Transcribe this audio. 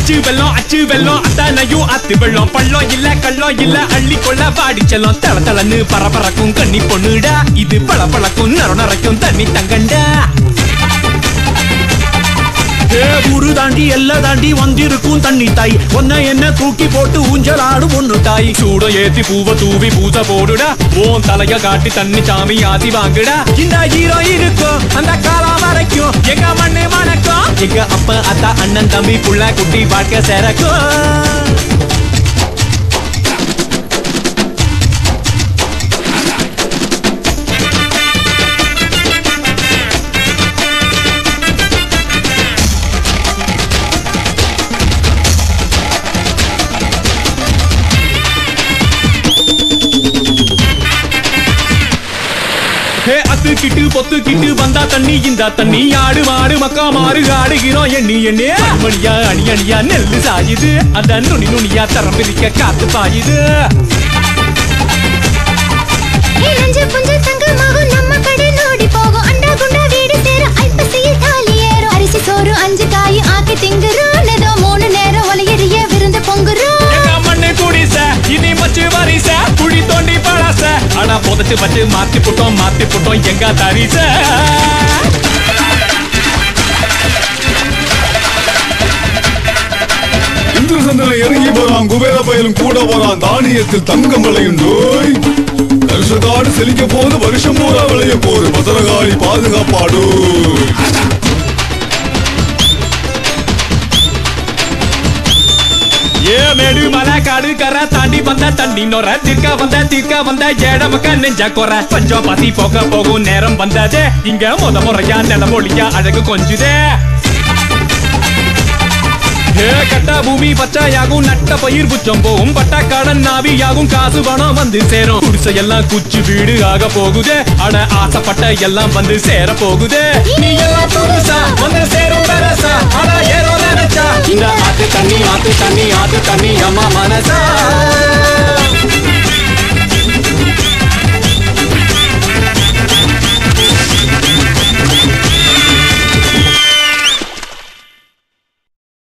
அச்சு வெள்ளம் அச்சு வெள்ளம் அத்தனையும் அத்து வெள்ளம் பள்ளம் இல்ல கள்ளம் இல்ல அள்ளி கொள்ள பாடி செல்லம் தள தளன்னு பரபரக்கும் கண்ணி பொண்ணுடா இது பள பழக்கும் நர நரைக்கும் தண்ணி தங்கண்டா ஏ ஊரு தாண்டி எல்லை தாண்டி வந்திருக்கும் தண்ணி தாய் ஒன்ன என்ன தூக்கி போட்டு ஊஞ்சல் ஆடும் ஒண்ணு தாய் சூடம் ஏத்தி பூவ தூவி பூச போடுடா ஓன் தலைய காட்டி தண்ணி சாமி ஆசி வாங்குடா இந்த ஹீரோ இருக்கும் அந்த காலம் வரைக்கும் எங்க மண்ணு மணக்கும் எங்க அப்பா அத்தா அண்ணன் தம்பி புள்ள குட்டி வாழ்க்கை சேரக்கும் ஹே அத்துக்கிட்டு பொத்துக்கிட்டு வந்தா தண்ணி இந்த தண்ணி ஆடு மாடு மக்கா மாறு ஆடுகிறோம் எண்ணி எண்ணி மணியா அணி அணியா நெல்லு சாயுது அந்த நுனி நுனியா தரம் பிரிக்க காத்து பாயுது ஏ நஞ்சு புஞ்சு தங்கமாகும் நம்ம கடை நோடி போகும் அண்டா குண்டா வீடு சேரும் ஐப்பசியில் தாலி ஏறும் அரிசி சோறு அஞ்சு காய் ஆக்கி திங்குறோம் ஏதோ மூணு நேரம் ஒலையறிய விருந்து பொங்குறோம் எங்க மண்ணு குடிச இனி மச்சு வரிச குழி தோண்டி பழச ஆனா புதைச்சு வச்சு மாத்தி புட்டோம் மாத்தி புட்டோம் எங்க தரிச இந்திரசந்திரன் இறங்கி போறான் குபேர பயலும் கூட போறான் தானியத்தில் தங்கம் விளையும் நோய் வருஷக்காடு செழிக்க போது வருஷம் பூரா விளைய போது பத்திரகாளி பாதுகாப்பாடு ஏ மேடு மலை காடு கரை தாண்டி வந்த தண்ணி நொற தீர்க்க வந்த தீர்க்க வந்த ஏழமக்க நெஞ்ச குறை பஞ்சம் பசி போக போகும் நேரம் வந்ததே இங்க முத முறையா நிலமொழியா அழகு கொஞ்சுதே ஏ கட்ட பூமி பச்சையாகும் நட்ட பயிர் புச்சம் போகும் பட்டக்காடன் நாவியாகும் காசு பணம் வந்து சேரும் குடிசை எல்லாம் குச்சி வீடு ஆக போகுதே அட ஆசைப்பட்ட எல்லாம் வந்து சேர போகுதே நீ எல்லாம் புதுசா வந்து சேரும் பெருசா அட ஏறோ நினைச்சா இந்த ஆத்து தண்ணி ஆத்து தண்ணி ஆத்து தண்ணி அம்மா மனசா